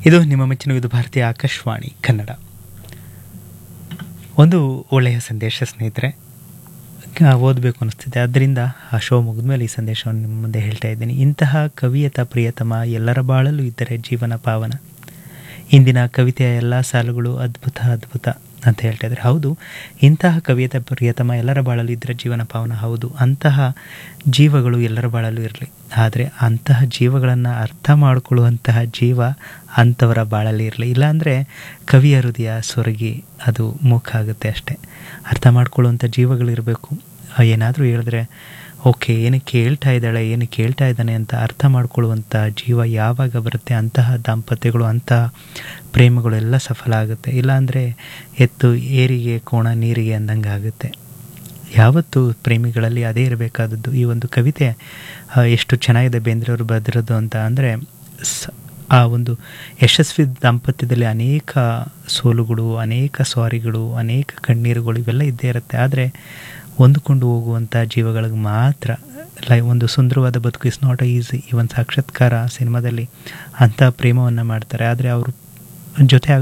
ಇದು ನಿಮ್ಮ ಮೆಚ್ಚಿನ ಇದು ಭಾರತೀಯ ಆಕಾಶವಾಣಿ ಕನ್ನಡ ಒಂದು ಒಳ್ಳೆಯ ಸಂದೇಶ ಸ್ನೇಹಿತರೆ ಕ- ಓದಬೇಕು ಅನಿಸ್ತಿದೆ ಅದರಿಂದ ಆ ಶೋ ಮುಗಿದ್ಮೇಲೆ ಈ ಸಂದೇಶವನ್ನು ನಿಮ್ಮ ಮುಂದೆ ಹೇಳ್ತಾ ಇದ್ದೀನಿ ಇಂತಹ ಕವಿಯತ ಪ್ರಿಯತಮ ಎಲ್ಲರ ಬಾಳಲು ಇದ್ದರೆ ಜೀವನ ಪಾವನ ಇಂದಿನ ಕವಿತೆಯ ಎಲ್ಲ ಸಾಲುಗಳು ಅದ್ಭುತ ಅದ್ಭುತ ಅಂತ ಹೇಳ್ತಾ ಇದ್ದಾರೆ ಹೌದು ಇಂತಹ ಕವಿಯತ ಪ್ರಿಯತಮ ಎಲ್ಲರ ಬಾಳಲು ಇದ್ದರೆ ಜೀವನ ಪಾವನ ಹೌದು ಅಂತಹ ಜೀವಗಳು ಎಲ್ಲರ ಬಾಳಲು ಇರಲಿ ಆದರೆ ಅಂತಹ ಜೀವಗಳನ್ನು ಅರ್ಥ ಮಾಡಿಕೊಳ್ಳುವಂತಹ ಜೀವ ಅಂಥವರ ಬಾಳಲ್ಲಿ ಇರಲಿ ಇಲ್ಲಾಂದರೆ ಕವಿಯ ಹೃದಯ ಸೊರಗಿ ಅದು ಮೂಕ ಆಗುತ್ತೆ ಅಷ್ಟೇ ಅರ್ಥ ಮಾಡ್ಕೊಳ್ಳುವಂಥ ಜೀವಗಳಿರಬೇಕು ಏನಾದರೂ ಹೇಳಿದ್ರೆ ಓಕೆ ಏನು ಕೇಳ್ತಾ ಇದ್ದಾಳೆ ಏನು ಕೇಳ್ತಾ ಇದ್ದಾನೆ ಅಂತ ಅರ್ಥ ಮಾಡ್ಕೊಳ್ಳುವಂಥ ಜೀವ ಯಾವಾಗ ಬರುತ್ತೆ ಅಂತಹ ದಾಂಪತ್ಯಗಳು ಅಂತಹ ಪ್ರೇಮಗಳು ಎಲ್ಲ ಸಫಲ ಆಗುತ್ತೆ ಇಲ್ಲಾಂದರೆ ಎತ್ತು ಏರಿಗೆ ಕೋಣ ನೀರಿಗೆ ಅಂದಂಗೆ ಆಗುತ್ತೆ ಯಾವತ್ತು ಪ್ರೇಮಿಗಳಲ್ಲಿ ಅದೇ ಇರಬೇಕಾದದ್ದು ಈ ಒಂದು ಕವಿತೆ ಆ, ಎಷ್ಟು ಚೆನ್ನಾಗಿದೆ ಬೇಂದ್ರೆಯವರು ಬರೆದಿರೋದು ಅಂತ ಅಂದರೆ ಸ ಆ ಒಂದು ಯಶಸ್ವಿ ದಾಂಪತ್ಯದಲ್ಲಿ ಅನೇಕ ಸೋಲುಗಳು ಅನೇಕ ಸ್ವಾರಿಗಳು ಅನೇಕ ಕಣ್ಣೀರುಗಳು ಇವೆಲ್ಲ ಇದ್ದೇ ಇರುತ್ತೆ ಆದರೆ ಹೊಂದಿಕೊಂಡು ಹೋಗುವಂಥ ಜೀವಗಳಿಗೆ ಮಾತ್ರ ಲೈ ಒಂದು ಸುಂದರವಾದ ಬದುಕು ಇಸ್ ನಾಟ್ ಈಸಿ ಈ ಒಂದು ಸಾಕ್ಷಾತ್ಕಾರ ಸಿನಿಮಾದಲ್ಲಿ ಅಂಥ ಪ್ರೇಮವನ್ನು ಮಾಡ್ತಾರೆ ಆದರೆ ಅವರು ಜೊತೆ